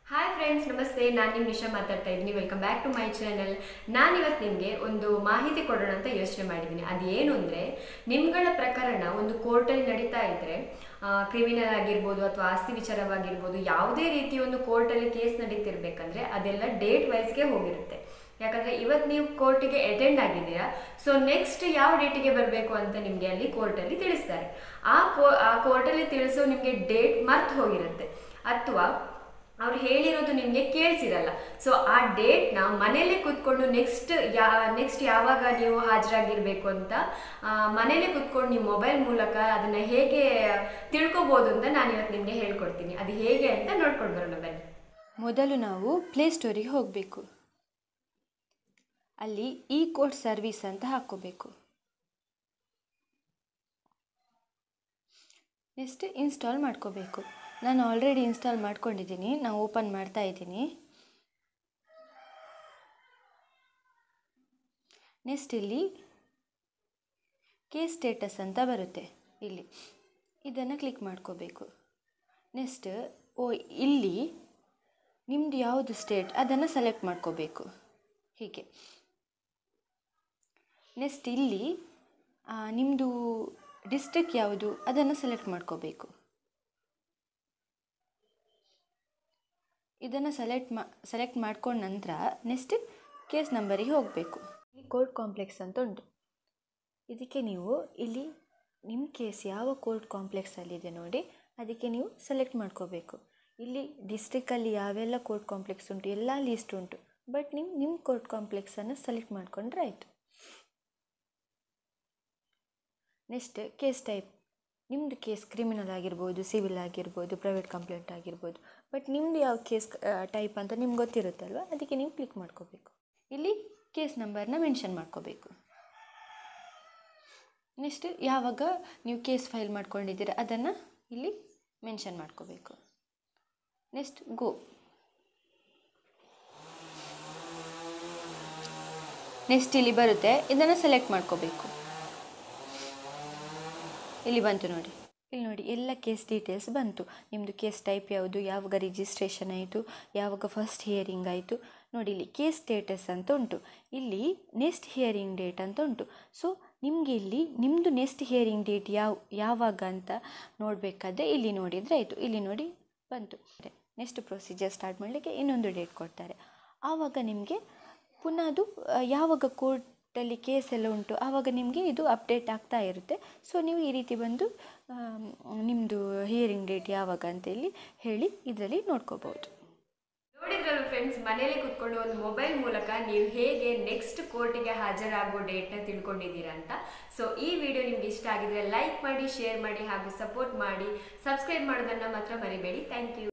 hi friends ನಮಸ್ತೆ ನಾನು ನಿಮ್ಮ ನಿಶಾ ಮಾತಾಡ್ತಾ ಇದ್ದೀನಿ welcome back to my channel ನಾನು ಇವತ್ತು ನಿಮಗೆ ಒಂದು ಮಾಹಿತಿ ಕೊಡೋಣ ಅಂತ ಯೋಚನೆ ಮಾಡಿದ್ದೀನಿ ಅದೇನು ಅಂದರೆ ನಿಮ್ಗಳ ಪ್ರಕರಣ ಒಂದು ಕೋರ್ಟಲ್ಲಿ ನಡೀತಾ ಇದ್ದರೆ ಕ್ರಿಮಿನಲ್ ಆಗಿರ್ಬೋದು ಅಥವಾ ಆಸ್ತಿ ವಿಚಾರವಾಗಿರ್ಬೋದು ಯಾವುದೇ ರೀತಿ ಒಂದು ಕೋರ್ಟಲ್ಲಿ ಕೇಸ್ ನಡೀತಿರ್ಬೇಕಂದ್ರೆ ಅದೆಲ್ಲ ಡೇಟ್ ವೈಸ್ಗೆ ಹೋಗಿರುತ್ತೆ ಯಾಕಂದರೆ ಇವತ್ತು ನೀವು ಕೋರ್ಟಿಗೆ ಅಟೆಂಡ್ ಆಗಿದ್ದೀರಾ ಸೊ ನೆಕ್ಸ್ಟ್ ಯಾವ ಡೇಟಿಗೆ ಬರಬೇಕು ಅಂತ ನಿಮಗೆ ಅಲ್ಲಿ ಕೋರ್ಟಲ್ಲಿ ತಿಳಿಸ್ತಾರೆ ಆ ಕೋ ಆ ಕೋರ್ಟಲ್ಲಿ ತಿಳಿಸೋ ನಿಮಗೆ ಡೇಟ್ ಮರ್ತು ಹೋಗಿರುತ್ತೆ ಅಥವಾ ಅವ್ರು ಹೇಳಿರೋದು ನಿಮಗೆ ಕೇಳಿಸಿರಲ್ಲ ಸೊ ಆ ಡೇಟ್ನ ಮನೇಲೆ ಕೂತ್ಕೊಂಡು ನೆಕ್ಸ್ಟ್ ಯಾ ನೆಕ್ಸ್ಟ್ ಯಾವಾಗ ನೀವು ಹಾಜರಾಗಿರ್ಬೇಕು ಅಂತ ಆ, ಮನೇಲೆ ಕೂತ್ಕೊಂಡು ನಿಮ್ಮ ಮೊಬೈಲ್ ಮೂಲಕ ಅದನ್ನು ಹೇಗೆ ತಿಳ್ಕೊಬೋದು ಅಂತ ನಾನು ಇವತ್ತು ನಿಮಗೆ ಹೇಳ್ಕೊಡ್ತೀನಿ ಅದು ಹೇಗೆ ಅಂತ ನೋಡ್ಕೊಂಡು ಬರೋಣ ಬನ್ನಿ ಮೊದಲು ನಾವು ಪ್ಲೇಸ್ಟೋರಿಗೆ ಹೋಗಬೇಕು ಅಲ್ಲಿ ಇ ಕೋಡ್ ಸರ್ವಿಸ್ ಅಂತ ಹಾಕ್ಕೋಬೇಕು ನೆಕ್ಸ್ಟ್ ಇನ್ಸ್ಟಾಲ್ ಮಾಡ್ಕೋಬೇಕು ನಾನು ಆಲ್ರೆಡಿ ಇನ್ಸ್ಟಾಲ್ ಮಾಡ್ಕೊಂಡಿದ್ದೀನಿ ನಾನು ಓಪನ್ ಮಾಡ್ತಾ ಇದ್ದೀನಿ ನೆಕ್ಸ್ಟ್ ಇಲ್ಲಿ ಕೆ ಸ್ಟೇಟಸ್ ಅಂತ ಬರುತ್ತೆ ಇಲ್ಲಿ ಇದನ್ನು ಕ್ಲಿಕ್ ಮಾಡ್ಕೋಬೇಕು ನೆಕ್ಸ್ಟ್ ಓ ಇಲ್ಲಿ ನಿಮ್ಮದು ಯಾವುದು ಸ್ಟೇಟ್ ಅದನ್ನು ಸೆಲೆಕ್ಟ್ ಮಾಡ್ಕೋಬೇಕು ಹೀಗೆ ನೆಕ್ಸ್ಟ್ ಇಲ್ಲಿ ನಿಮ್ಮದು ಡಿಸ್ಟ್ರಿಕ್ಟ್ ಯಾವುದು ಅದನ್ನು ಸೆಲೆಕ್ಟ್ ಮಾಡ್ಕೋಬೇಕು ಇದನ್ನು ಸೆಲೆಕ್ಟ್ ಮಾ ಸೆಲೆಕ್ಟ್ ಮಾಡ್ಕೊಂಡ ನಂತರ ನೆಕ್ಸ್ಟ್ ಕೇಸ್ ನಂಬರಿಗೆ ಹೋಗಬೇಕು ಇಲ್ಲಿ ಕೋರ್ಟ್ ಕಾಂಪ್ಲೆಕ್ಸ್ ಅಂತ ಉಂಟು ಇದಕ್ಕೆ ನೀವು ಇಲ್ಲಿ ನಿಮ್ಮ ಕೇಸ್ ಯಾವ ಕೋರ್ಟ್ ಕಾಂಪ್ಲೆಕ್ಸಲ್ಲಿದೆ ನೋಡಿ ಅದಕ್ಕೆ ನೀವು ಸೆಲೆಕ್ಟ್ ಮಾಡ್ಕೋಬೇಕು ಇಲ್ಲಿ ಡಿಸ್ಟ್ರಿಕ್ಕಲ್ಲಿ ಯಾವೆಲ್ಲ ಕೋರ್ಟ್ ಕಾಂಪ್ಲೆಕ್ಸ್ ಉಂಟು ಎಲ್ಲ ಲೀಸ್ಟ್ ಉಂಟು ಬಟ್ ನೀವು ನಿಮ್ಮ ಕೋರ್ಟ್ ಕಾಂಪ್ಲೆಕ್ಸನ್ನು ಸೆಲೆಕ್ಟ್ ಮಾಡಿಕೊಂಡ್ರೆ ಆಯಿತು ನೆಕ್ಸ್ಟ್ ಕೇಸ್ ಟೈಪ್ ನಿಮ್ಮದು ಕೇಸ್ ಕ್ರಿಮಿನಲ್ ಆಗಿರ್ಬೋದು ಸಿವಿಲ್ ಆಗಿರ್ಬೋದು ಪ್ರೈವೇಟ್ ಕಂಪ್ಲೇಂಟ್ ಆಗಿರ್ಬೋದು ಬಟ್ ನಿಮ್ಮದು ಯಾವ ಕೇಸ್ ಟೈಪ್ ಅಂತ ನಿಮ್ಗೆ ಗೊತ್ತಿರುತ್ತಲ್ವ ಅದಕ್ಕೆ ನೀವು ಕ್ಲಿಕ್ ಮಾಡ್ಕೋಬೇಕು ಇಲ್ಲಿ ಕೇಸ್ ನಂಬರ್ನ ಮೆನ್ಷನ್ ಮಾಡ್ಕೋಬೇಕು ನೆಕ್ಸ್ಟ್ ಯಾವಾಗ ನೀವು ಕೇಸ್ ಫೈಲ್ ಮಾಡ್ಕೊಂಡಿದ್ದೀರ ಅದನ್ನು ಇಲ್ಲಿ ಮೆನ್ಷನ್ ಮಾಡ್ಕೋಬೇಕು ನೆಕ್ಸ್ಟ್ ಗೋ ನೆಕ್ಸ್ಟ್ ಇಲ್ಲಿ ಬರುತ್ತೆ ಇದನ್ನು ಸೆಲೆಕ್ಟ್ ಮಾಡ್ಕೋಬೇಕು ಇಲ್ಲಿ ಬಂತು ನೋಡಿ ಇಲ್ಲಿ ನೋಡಿ ಎಲ್ಲ ಕೇಸ್ ಡೀಟೇಲ್ಸ್ ಬಂತು ನಿಮ್ಮದು ಕೇಸ್ ಟೈಪ್ ಯಾವುದು ಯಾವಾಗ ರಿಜಿಸ್ಟ್ರೇಷನ್ ಆಯಿತು ಯಾವಾಗ ಫಸ್ಟ್ ಹಿಯರಿಂಗ್ ಆಯಿತು ನೋಡಿ ಇಲ್ಲಿ ಕೇಸ್ ಸ್ಟೇಟಸ್ ಅಂತ ಉಂಟು ಇಲ್ಲಿ ನೆಕ್ಸ್ಟ್ ಹಿಯರಿಂಗ್ ಡೇಟ್ ಅಂತ ಉಂಟು ಸೊ ನಿಮಗೆ ಇಲ್ಲಿ ನಿಮ್ಮದು ನೆಕ್ಸ್ಟ್ ಹಿಯರಿಂಗ್ ಡೇಟ್ ಯಾವ ಯಾವಾಗ ಅಂತ ನೋಡಬೇಕಾದ್ರೆ ಇಲ್ಲಿ ನೋಡಿದರೆ ಆಯಿತು ಇಲ್ಲಿ ನೋಡಿ ಬಂತು ನೆಕ್ಸ್ಟ್ ಪ್ರೊಸೀಜರ್ ಸ್ಟಾರ್ಟ್ ಮಾಡಲಿಕ್ಕೆ ಇನ್ನೊಂದು ಡೇಟ್ ಕೊಡ್ತಾರೆ ಆವಾಗ ನಿಮಗೆ ಪುನಃ ಅದು ಆ, ಯಾವಾಗ ಕೋರ್ಟಲ್ಲಿ ಕೇಸ್ ಎಲ್ಲ ಉಂಟು ಆವಾಗ ನಿಮಗೆ ಇದು ಅಪ್ಡೇಟ್ ಆಗ್ತಾ ಇರುತ್ತೆ ಸೊ ನೀವು ಈ ರೀತಿ ಬಂದು ನಿಮ್ಮದು ಹಿಯರಿಂಗ್ ಡೇಟ್ ಯಾವಾಗ ಅಂತೇಳಿ ಹೇಳಿ ಇದರಲ್ಲಿ ನೋಡ್ಕೋಬೋದು ನೋಡಿದ್ರಲ್ಲ ಫ್ರೆಂಡ್ಸ್ ಮನೇಲಿ ಕೂತ್ಕೊಂಡು ಒಂದು ಮೊಬೈಲ್ ಮೂಲಕ ನೀವು ಹೇಗೆ ನೆಕ್ಸ್ಟ್ ಕೋರ್ಟಿಗೆ ಹಾಜರಾಗೋ ಡೇಟ್ನ ತಿಳ್ಕೊಂಡಿದ್ದೀರಾ ಅಂತ ಸೊ ಈ ವಿಡಿಯೋ ನಿಮ್ಗೆ ಇಷ್ಟ ಆಗಿದ್ರೆ ಲೈಕ್ ಮಾಡಿ ಶೇರ್ ಮಾಡಿ ಹಾಗೂ ಸಪೋರ್ಟ್ ಮಾಡಿ ಸಬ್ಸ್ಕ್ರೈಬ್ ಮಾಡೋದನ್ನ ಮಾತ್ರ ಮರಿಬೇಡಿ ಥ್ಯಾಂಕ್ ಯು